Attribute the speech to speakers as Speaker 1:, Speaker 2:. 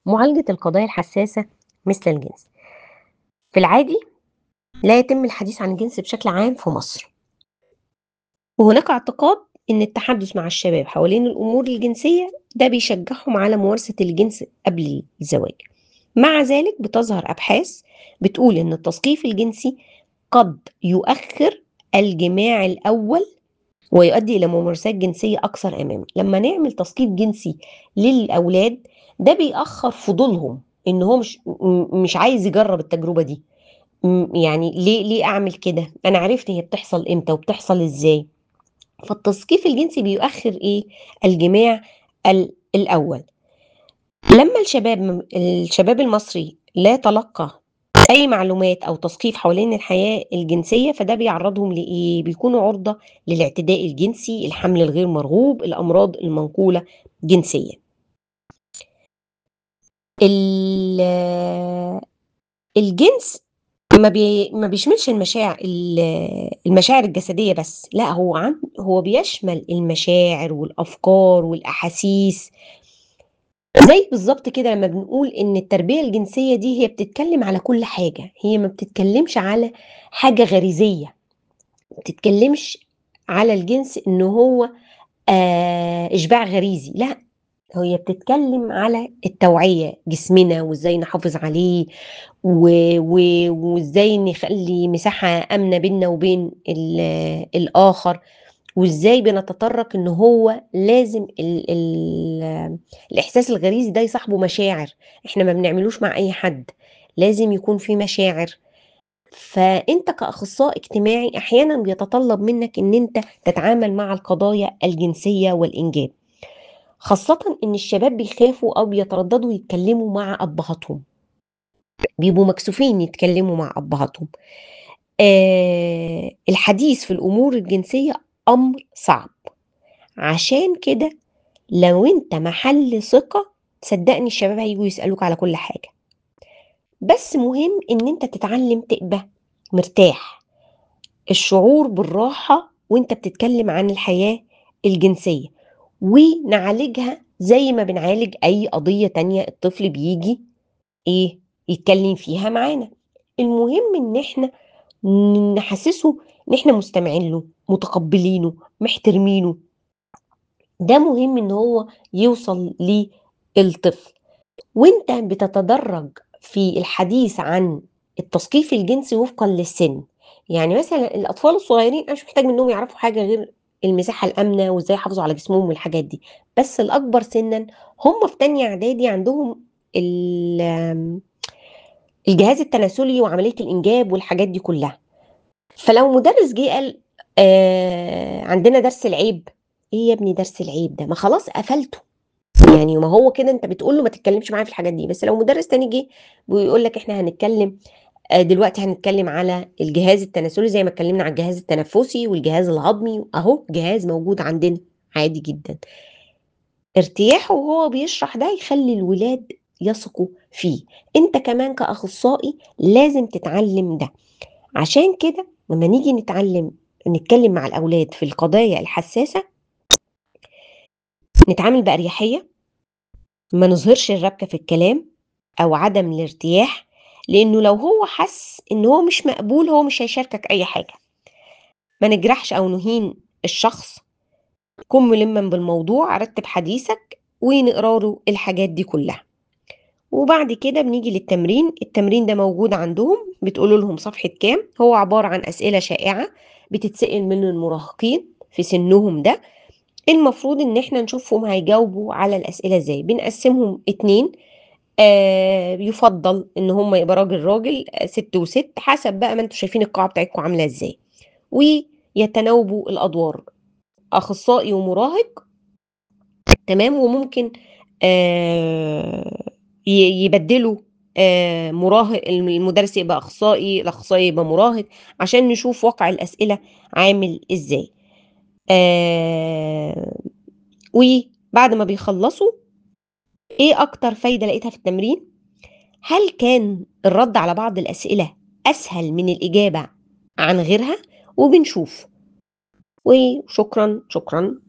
Speaker 1: معالجة القضايا الحساسة مثل الجنس في العادي لا يتم الحديث عن الجنس بشكل عام في مصر وهناك اعتقاد ان التحدث مع الشباب حوالين الامور الجنسيه ده بيشجعهم على ممارسه الجنس قبل الزواج مع ذلك بتظهر ابحاث بتقول ان التثقيف الجنسي قد يؤخر الجماع الاول ويؤدي الى ممارسات جنسيه اكثر اماما لما نعمل تثقيف جنسي للاولاد ده بيأخر فضولهم ان هو مش م- مش عايز يجرب التجربه دي م- يعني ليه ليه اعمل كده انا عرفت هي بتحصل امتى وبتحصل ازاي فالتثقيف الجنسي بيؤخر ايه الجماع ال- الاول لما الشباب الشباب المصري لا يتلقى اي معلومات او تثقيف حوالين الحياه الجنسيه فده بيعرضهم لايه بيكونوا عرضه للاعتداء الجنسي الحمل الغير مرغوب الامراض المنقوله جنسيا ال- الجنس ما بي ما بيشملش المشاعر ال- المشاعر الجسديه بس لا هو عن هو بيشمل المشاعر والافكار والاحاسيس زي بالظبط كده لما بنقول ان التربيه الجنسيه دي هي بتتكلم على كل حاجه هي ما بتتكلمش على حاجه غريزيه ما بتتكلمش على الجنس ان هو آه اشباع غريزي لا هي بتتكلم على التوعيه جسمنا وازاي نحافظ عليه و- و- وازاي نخلي مساحه امنه بيننا وبين ال- الاخر وازاي بنتطرق ان هو لازم ال ال الاحساس الغريزي ده يصاحبه مشاعر احنا ما بنعملوش مع اي حد لازم يكون في مشاعر فانت كاخصائي اجتماعي احيانا بيتطلب منك ان انت تتعامل مع القضايا الجنسيه والانجاب خاصه ان الشباب بيخافوا او بيترددوا يتكلموا مع ابهاتهم بيبقوا مكسوفين يتكلموا مع ابهاتهم آه الحديث في الامور الجنسيه امر صعب عشان كده لو انت محل ثقة صدقني الشباب هيجوا يسألوك على كل حاجة بس مهم ان انت تتعلم تبقى مرتاح الشعور بالراحة وانت بتتكلم عن الحياة الجنسية ونعالجها زي ما بنعالج اي قضية تانية الطفل بيجي ايه يتكلم فيها معانا المهم ان احنا نحسسه ان احنا مستمعين له متقبلينه محترمينه ده مهم ان هو يوصل للطفل وانت بتتدرج في الحديث عن التثقيف الجنسي وفقا للسن يعني مثلا الاطفال الصغيرين انا مش محتاج منهم يعرفوا حاجه غير المساحه الامنه وازاي يحافظوا على جسمهم والحاجات دي بس الاكبر سنا هم في تانية اعدادي عندهم ال- الجهاز التناسلي وعمليه الانجاب والحاجات دي كلها فلو مدرس جه قال آه عندنا درس العيب ايه يا ابني درس العيب ده ما خلاص قفلته يعني ما هو كده انت بتقول له ما تتكلمش معايا في الحاجات دي بس لو مدرس تاني جه ويقول لك احنا هنتكلم آه، دلوقتي هنتكلم على الجهاز التناسلي زي ما اتكلمنا على الجهاز التنفسي والجهاز الهضمي اهو جهاز موجود عندنا عادي جدا ارتياحه وهو بيشرح ده يخلي الولاد يثقوا فيه انت كمان كأخصائي لازم تتعلم ده عشان كده لما نيجي نتعلم نتكلم مع الأولاد في القضايا الحساسة نتعامل بأريحية ما نظهرش الربكة في الكلام أو عدم الارتياح لأنه لو هو حس إن هو مش مقبول هو مش هيشاركك أي حاجة ما نجرحش أو نهين الشخص كن ملما بالموضوع رتب حديثك ونقرا له الحاجات دي كلها وبعد كده بنيجي للتمرين التمرين ده موجود عندهم بتقولوا لهم صفحة كام هو عبارة عن أسئلة شائعة بتتسأل من المراهقين في سنهم ده المفروض ان احنا نشوفهم هيجاوبوا على الأسئلة ازاي بنقسمهم اتنين آه يفضل ان هم يبقى راجل راجل آه، ست وست حسب بقى ما انتوا شايفين القاعة بتاعتكم عاملة ازاي ويتناوبوا الأدوار أخصائي ومراهق تمام وممكن آه ي- يبدلوا آه مراهق المدرس يبقى اخصائي الاخصائي يبقى مراهق عشان نشوف واقع الاسئله عامل ازاي آه وبعد ما بيخلصوا ايه اكتر فايده لقيتها في التمرين هل كان الرد على بعض الاسئله اسهل من الاجابه عن غيرها وبنشوف وشكرا شكرا